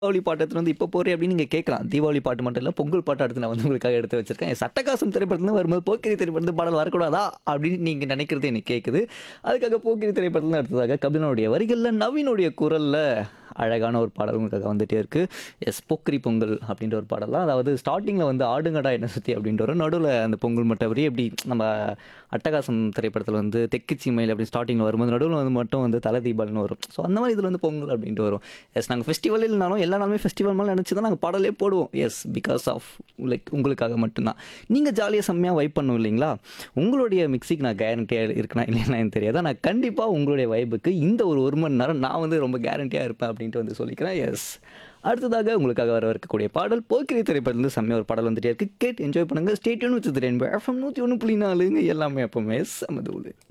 தீபாவளி பாட்டு எடுத்துட்டு வந்து இப்போ போறே அப்படின்னு நீங்க கேட்கலாம் தீபாவளி பாட்டு மட்டும் இல்ல பொங்கல் பாட்டு அடுத்து நான் வந்து உங்களுக்காக எடுத்து வச்சிருக்கேன் சட்டகாசம் திரைப்படத்துல வரும்போது போக்கிரி திரைப்படத்து பாடல் வரக்கூடாதா அப்படின்னு நீங்க நினைக்கிறது எனக்கு கேட்குது அதுக்காக போக்கிரி திரைப்படத்துல அடுத்ததாக கபிலனுடைய வரிகள்ல நவீனுடைய குரல்ல அழகான ஒரு பாடல் உங்களுக்காக வந்துட்டே இருக்கு எஸ் போக்கிரி பொங்கல் அப்படின்ற ஒரு பாடல் தான் அதாவது ஸ்டார்டிங்கில் வந்து ஆடுங்கடா என்ன சுற்றி அப்படின்ற ஒரு நடுவில் அந்த பொங்கல் மட்டும் வரி எப்படி நம்ம அட்டகாசம் திரைப்படத்தில் வந்து தெக்கு சீமையில் அப்படி ஸ்டார்டிங்கில் வரும்போது நடுவில் வந்து மட்டும் வந்து தலை தீபாவளின்னு வரும் ஸோ அந்த மாதிரி இதில் வந்து பொங்கல் அப்படின்ட்டு வரும் எஸ் நாங்கள் ஃபெஸ்டிவல் இல்லைனாலும் எல்லா நாளுமே ஃபெஸ்டிவல் மாதிரி நினச்சி தான் நாங்கள் பாடலே போடுவோம் எஸ் பிகாஸ் ஆஃப் லைக் உங்களுக்காக மட்டும்தான் நீங்கள் ஜாலியாக செம்மையாக வைப் பண்ணும் இல்லைங்களா உங்களுடைய மிக்சிக்கு நான் கேரண்டியாக இருக்கணும் இல்லைன்னா எனக்கு தெரியாது நான் கண்டிப்பாக உங்களுடைய வைப்புக்கு இந்த ஒரு ஒரு மணி நேரம் நான் வந்து ரொம்ப கேரண்டியாக இருப்பேன் அப்படின்ட்டு வந்து சொல்லிக்கிறேன் எஸ் அடுத்ததாக உங்களுக்காக வர இருக்கக்கூடிய பாடல் போக்கிரி திரைப்படத்துலேருந்து செம்மையாக ஒரு பாடல் வந்துட்டே இருக்கு கேட்டு என்ஜாய் பண்ணுங்கள் ஸ்டேட்யூன் வச்சு எஃப்எம் நூற்றி ஒன்று புள்ளி நாலுங்க எல்லாமே எப்பவுமே சமதூள்